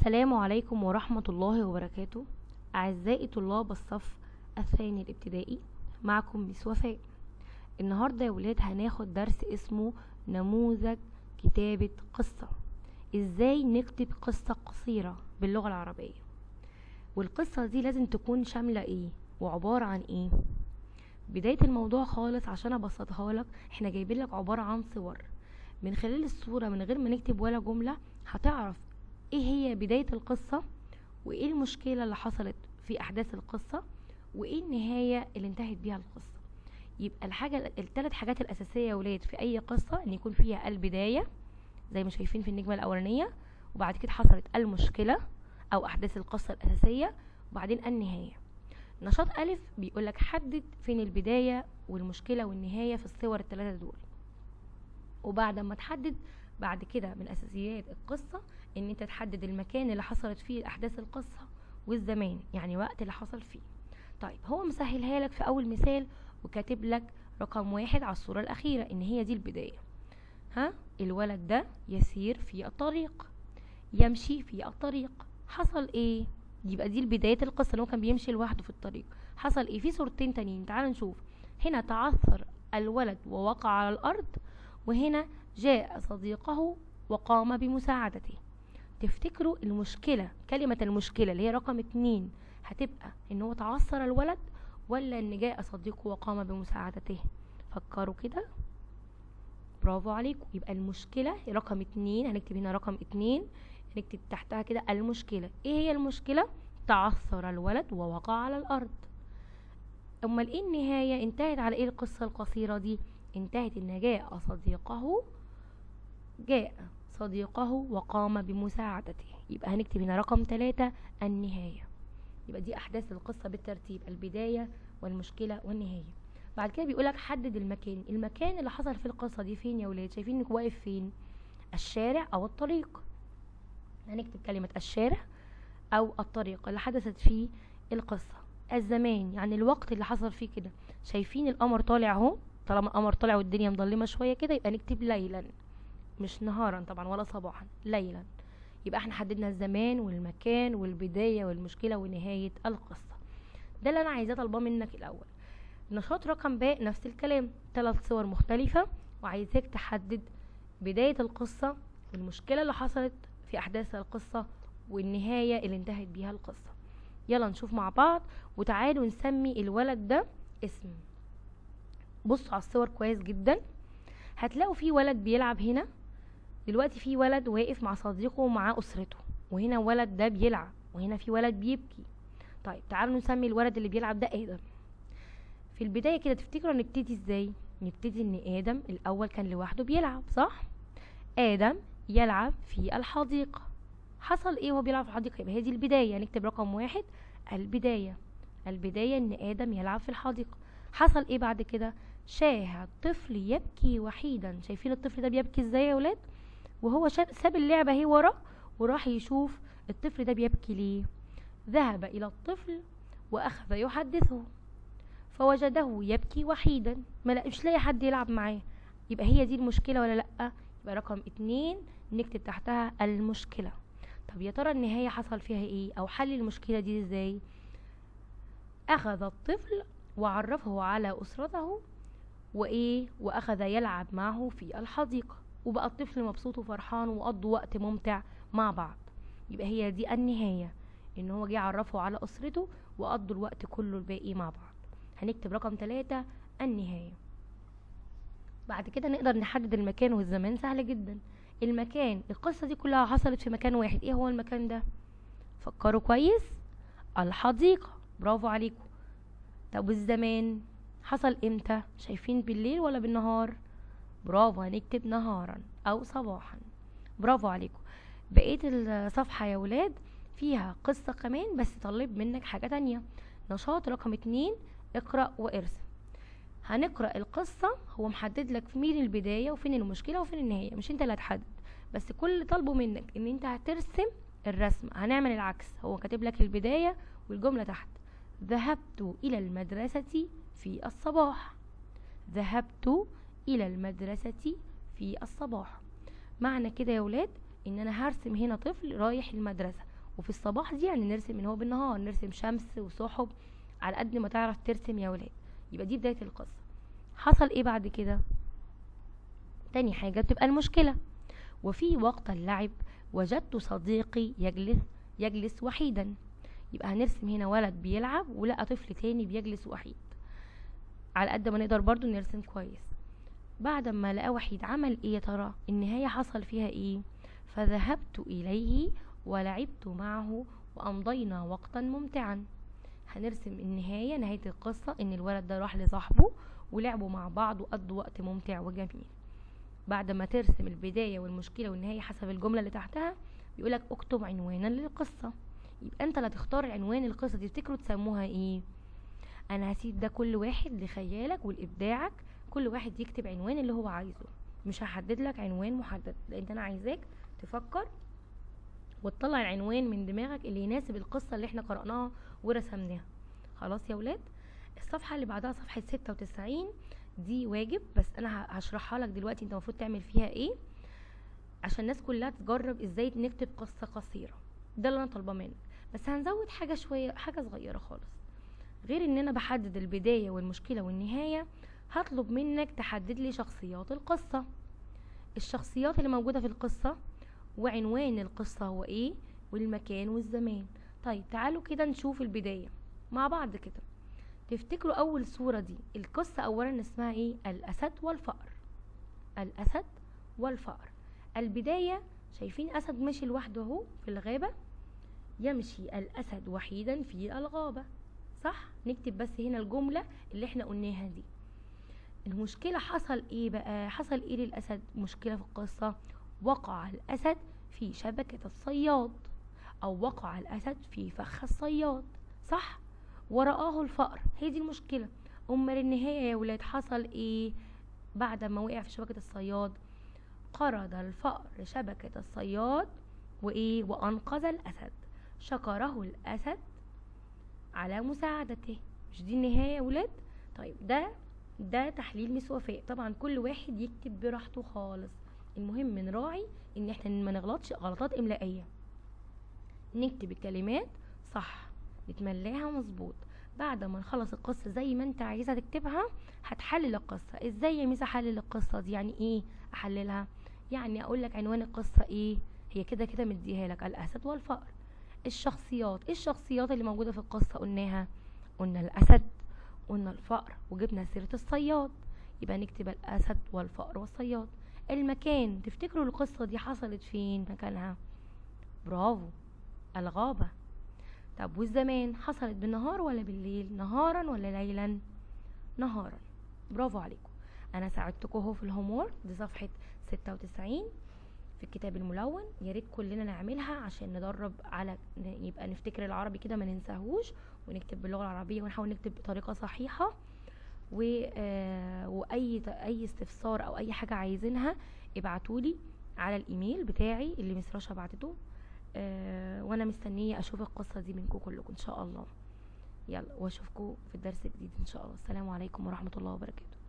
السلام عليكم ورحمة الله وبركاته أعزائي طلاب الصف الثاني الابتدائي معكم ميس وفاء النهاردة يا ولاد هناخد درس اسمه نموذج كتابة قصة ازاي نكتب قصة قصيرة باللغة العربية والقصة دي لازم تكون شاملة ايه وعبارة عن ايه بداية الموضوع خالص عشان ابسطها لك احنا جايبين لك عبارة عن صور من خلال الصورة من غير ما نكتب ولا جملة هتعرف ايه هي بداية القصة وايه المشكلة اللي حصلت في احداث القصة وايه النهاية اللي انتهت بيها القصة يبقى الحاجة الثلاث حاجات الاساسية يا ولاد في اي قصة ان يكون فيها البداية زي ما شايفين في النجمة الاولانية وبعد كده حصلت المشكلة او احداث القصة الاساسية وبعدين النهاية نشاط ألف بيقولك حدد فين البداية والمشكلة والنهاية في الصور الثلاثة دول وبعد ما تحدد بعد كده من أساسيات القصة إن أنت تحدد المكان اللي حصلت فيه أحداث القصة والزمان يعني وقت اللي حصل فيه طيب هو مسهلها لك في أول مثال وكاتب لك رقم واحد على الصورة الأخيرة إن هي دي البداية ها الولد ده يسير في الطريق يمشي في الطريق حصل ايه يبقى دي بداية القصة اللي هو كان بيمشي لوحده في الطريق حصل ايه في صورتين تانيين تعال نشوف هنا تعثر الولد ووقع على الأرض وهنا جاء صديقه وقام بمساعدته تفتكروا المشكلة كلمة المشكلة اللي هي رقم اتنين هتبقى ان هو تعثر الولد ولا ان جاء صديقه وقام بمساعدته فكروا كده برافو عليكم يبقى المشكلة رقم اتنين هنكتب هنا رقم اتنين هنكتب تحتها كده المشكلة ايه هي المشكلة تعثر الولد ووقع على الارض امال ايه النهاية انتهت على ايه القصة القصيرة دي انتهت ان جاء صديقه جاء صديقه وقام بمساعدته يبقى هنكتب هنا رقم ثلاثة النهاية يبقى دي احداث القصة بالترتيب البداية والمشكلة والنهاية بعد كده بيقولك حدد المكان المكان اللي حصل في القصة دي فين يا ولاد شايفين انك واقف فين الشارع او الطريق هنكتب كلمة الشارع او الطريق اللي حدثت فيه القصة الزمان يعني الوقت اللي حصل فيه كده شايفين القمر طالع اهو طالما القمر طالع والدنيا مظلمة شوية كده يبقى نكتب ليلا مش نهارا طبعا ولا صباحا ليلا يبقى احنا حددنا الزمان والمكان والبداية والمشكلة ونهاية القصة ده اللي انا عايزاه طالباه منك الاول نشاط رقم باء نفس الكلام ثلاث صور مختلفة وعايزاك تحدد بداية القصة والمشكلة اللي حصلت في أحداث القصة والنهاية اللي انتهت بيها القصة يلا نشوف مع بعض وتعالوا نسمي الولد ده اسم بصوا على الصور كويس جدا هتلاقوا في ولد بيلعب هنا دلوقتي في ولد واقف مع صديقه ومعاه أسرته وهنا ولد ده بيلعب وهنا في ولد بيبكي طيب تعالوا نسمي الولد اللي بيلعب ده آدم في البداية كده تفتكروا نبتدي ازاي نبتدي ان آدم الأول كان لوحده بيلعب صح آدم يلعب في الحديقة حصل ايه وهو بيلعب في الحديقة يبقى هي دي البداية نكتب رقم واحد البداية البداية ان آدم يلعب في الحديقة حصل ايه بعد كده شاهد طفل يبكي وحيدا شايفين الطفل ده بيبكي ازاي يا ولاد وهو ساب اللعبة اهي ورا وراح يشوف الطفل ده بيبكي ليه ذهب إلى الطفل وأخذ يحدثه فوجده يبكي وحيدا ما مش لاقي حد يلعب معاه يبقى هي دي المشكلة ولا لأ يبقى رقم اتنين نكتب تحتها المشكلة طب يا ترى النهاية حصل فيها ايه او حل المشكلة دي ازاي اخذ الطفل وعرفه على اسرته وايه واخذ يلعب معه في الحديقة وبقى الطفل مبسوط وفرحان وقضوا وقت ممتع مع بعض يبقى هي دي النهاية ان هو جه عرفه على اسرته وقضوا الوقت كله الباقي مع بعض هنكتب رقم ثلاثة النهاية بعد كده نقدر نحدد المكان والزمان سهل جدا المكان القصة دي كلها حصلت في مكان واحد ايه هو المكان ده فكروا كويس الحديقة برافو عليكم طب الزمان حصل امتى شايفين بالليل ولا بالنهار برافو هنكتب نهارا او صباحا برافو عليكم بقية الصفحة يا ولاد فيها قصة كمان بس طلب منك حاجة تانية نشاط رقم اتنين اقرأ وارسم هنقرأ القصة هو محدد لك فين البداية وفين المشكلة وفين النهاية مش انت اللي هتحدد بس كل اللي طالبه منك ان انت هترسم الرسم هنعمل العكس هو كاتب لك البداية والجملة تحت ذهبت إلى المدرسة في الصباح ذهبت إلى المدرسة في الصباح معنى كده يا ولاد ان انا هرسم هنا طفل رايح المدرسة وفي الصباح دي يعني نرسم ان هو بالنهار نرسم شمس وسحب على قد ما تعرف ترسم يا ولاد يبقى دي بداية القصة حصل ايه بعد كده تاني حاجة بتبقى المشكلة وفي وقت اللعب وجدت صديقي يجلس يجلس وحيدا يبقى هنرسم هنا ولد بيلعب ولقى طفل تاني بيجلس وحيد على قد ما نقدر برضو نرسم كويس بعد ما لقى وحيد عمل ايه يا ترى النهاية حصل فيها ايه فذهبت اليه ولعبت معه وامضينا وقتا ممتعا هنرسم النهاية نهاية القصة ان الولد ده راح لصاحبه ولعبوا مع بعض وقضوا وقت ممتع وجميل بعد ما ترسم البداية والمشكلة والنهاية حسب الجملة اللي تحتها بيقولك اكتب عنوانا للقصة يبقى انت اللي هتختار عنوان القصة تفتكروا تسموها ايه انا هسيب ده كل واحد لخيالك ولابداعك كل واحد يكتب عنوان اللي هو عايزه مش هحدد لك عنوان محدد لان انا عايزاك تفكر وتطلع العنوان من دماغك اللي يناسب القصة اللي احنا قرأناها ورسمناها خلاص يا ولاد الصفحة اللي بعدها صفحة ستة وتسعين دي واجب بس انا هشرحها لك دلوقتي انت المفروض تعمل فيها ايه عشان الناس كلها تجرب ازاي نكتب قصة قصيرة ده اللي انا طالباه منك بس هنزود حاجة شوية حاجة صغيرة خالص غير ان انا بحدد البداية والمشكلة والنهاية هطلب منك تحدد لي شخصيات القصة الشخصيات اللي موجودة في القصة وعنوان القصة هو ايه والمكان والزمان طيب تعالوا كده نشوف البداية مع بعض كده تفتكروا اول صورة دي القصة اولا اسمها ايه الاسد والفأر الاسد والفأر البداية شايفين اسد ماشي لوحده اهو في الغابة يمشي الاسد وحيدا في الغابة صح نكتب بس هنا الجملة اللي احنا قلناها دي المشكلة حصل ايه بقى حصل ايه للأسد مشكلة في القصة وقع الأسد في شبكة الصياد أو وقع الأسد في فخ الصياد صح ورآه الفأر هي دي المشكلة أمال النهاية يا ولاد حصل ايه بعد ما وقع في شبكة الصياد قرض الفأر شبكة الصياد وإيه وأنقذ الأسد شكره الأسد على مساعدته مش دي النهاية يا ولاد طيب ده ده تحليل مس وفاء طبعا كل واحد يكتب براحته خالص المهم نراعي ان احنا ما نغلطش غلطات املائيه نكتب الكلمات صح نتملاها مظبوط بعد ما نخلص القصه زي ما انت عايزه تكتبها هتحلل القصه ازاي يا ميس احلل القصه دي يعني ايه احللها يعني اقول لك عنوان القصه ايه هي كده كده مديها لك الاسد والفأر الشخصيات ايه الشخصيات اللي موجوده في القصه قلناها قلنا الاسد قلنا الفأر وجبنا سيره الصياد يبقى نكتب الاسد والفأر والصياد المكان تفتكروا القصه دي حصلت فين مكانها برافو الغابه طب والزمان حصلت بالنهار ولا بالليل نهارا ولا ليلا نهارا برافو عليكم انا ساعدتكم اهو في الهومورك دي صفحه 96 في الكتاب الملون يا ريت كلنا نعملها عشان ندرب على يبقى نفتكر العربي كده ما ننساهوش ونكتب باللغه العربيه ونحاول نكتب بطريقه صحيحه و آه واي اي استفسار او اي حاجه عايزينها ابعتولي على الايميل بتاعي اللي مس رشا بعتته آه وانا مستنيه اشوف القصه دي منكم كلكم ان شاء الله يلا واشوفكم في الدرس الجديد ان شاء الله السلام عليكم ورحمه الله وبركاته